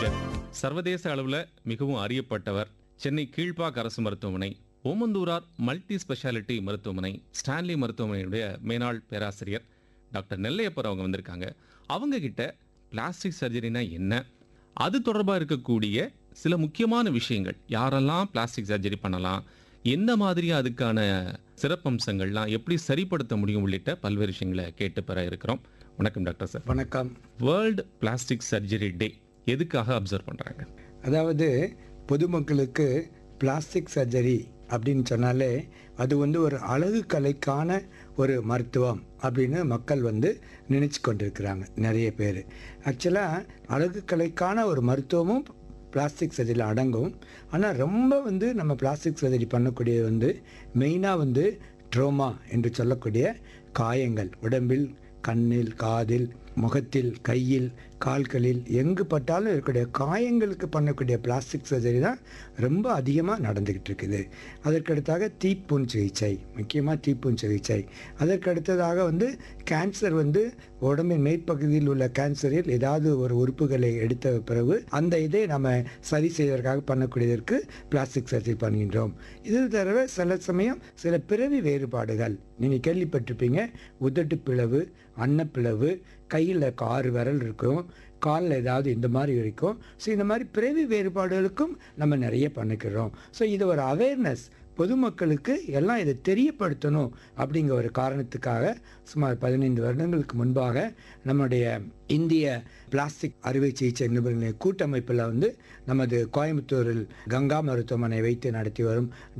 surgeon சர்வதேச அளவில் மிகவும் அறியப்பட்டவர் சென்னை கீழ்ப்பாக் அரசு மருத்துவமனை ஓமந்தூரார் மல்டி ஸ்பெஷாலிட்டி மருத்துவமனை ஸ்டான்லி மருத்துவமனையுடைய மேனாள் பேராசிரியர் டாக்டர் நெல்லையப்பர் அவங்க வந்திருக்காங்க அவங்க கிட்ட பிளாஸ்டிக் சர்ஜரினா என்ன அது தொடர்பாக இருக்கக்கூடிய சில முக்கியமான விஷயங்கள் யாரெல்லாம் பிளாஸ்டிக் சர்ஜரி பண்ணலாம் எந்த மாதிரி அதுக்கான சிறப்பம்சங்கள்லாம் எப்படி சரிப்படுத்த முடியும் உள்ளிட்ட பல்வேறு விஷயங்களை கேட்டு பெற இருக்கிறோம் வணக்கம் டாக்டர் சார் வணக்கம் வேர்ல்டு பிளாஸ்டிக் சர்ஜரி டே எதுக்காக அப்சர்வ் பண்ணுறாங்க அதாவது பொதுமக்களுக்கு பிளாஸ்டிக் சர்ஜரி அப்படின்னு சொன்னாலே அது வந்து ஒரு அழகு கலைக்கான ஒரு மருத்துவம் அப்படின்னு மக்கள் வந்து நினச்சி கொண்டிருக்கிறாங்க நிறைய பேர் ஆக்சுவலாக அழகு கலைக்கான ஒரு மருத்துவமும் பிளாஸ்டிக் சர்ஜரியில் அடங்கும் ஆனால் ரொம்ப வந்து நம்ம பிளாஸ்டிக் சர்ஜரி பண்ணக்கூடியது வந்து மெயினாக வந்து ட்ரோமா என்று சொல்லக்கூடிய காயங்கள் உடம்பில் கண்ணில் காதில் முகத்தில் கையில் கால்களில் எங்கு பட்டாலும் இருக்கக்கூடிய காயங்களுக்கு பண்ணக்கூடிய பிளாஸ்டிக் சர்ஜரி தான் ரொம்ப அதிகமாக நடந்துக்கிட்டு இருக்குது அதற்கடுத்தாக தீப்புண் சிகிச்சை முக்கியமாக தீப்புண் சிகிச்சை அதற்கடுத்ததாக வந்து கேன்சர் வந்து உடம்பின் மேற்பகுதியில் உள்ள கேன்சரில் ஏதாவது ஒரு உறுப்புகளை எடுத்த பிறகு அந்த இதை நம்ம சரி செய்வதற்காக பண்ணக்கூடியதற்கு பிளாஸ்டிக் சர்ஜரி பண்ணுகின்றோம் இது தவிர சில சமயம் சில பிறவி வேறுபாடுகள் நீங்கள் கேள்விப்பட்டிருப்பீங்க உதட்டு பிளவு அன்னப்பிளவு கையில் ஆறு விரல் இருக்கும் காலில் ஏதாவது இந்த மாதிரி இருக்கும் ஸோ இந்த மாதிரி பிறவி வேறுபாடுகளுக்கும் நம்ம நிறைய பண்ணிக்கிறோம் ஸோ இது ஒரு அவேர்னஸ் பொதுமக்களுக்கு எல்லாம் இதை தெரியப்படுத்தணும் அப்படிங்கிற ஒரு காரணத்துக்காக சுமார் பதினைந்து வருடங்களுக்கு முன்பாக நம்முடைய இந்திய பிளாஸ்டிக் அறுவை சிகிச்சை நிபுணர் கூட்டமைப்பில் வந்து நமது கோயம்புத்தூரில் கங்கா மருத்துவமனை வைத்து நடத்தி வரும்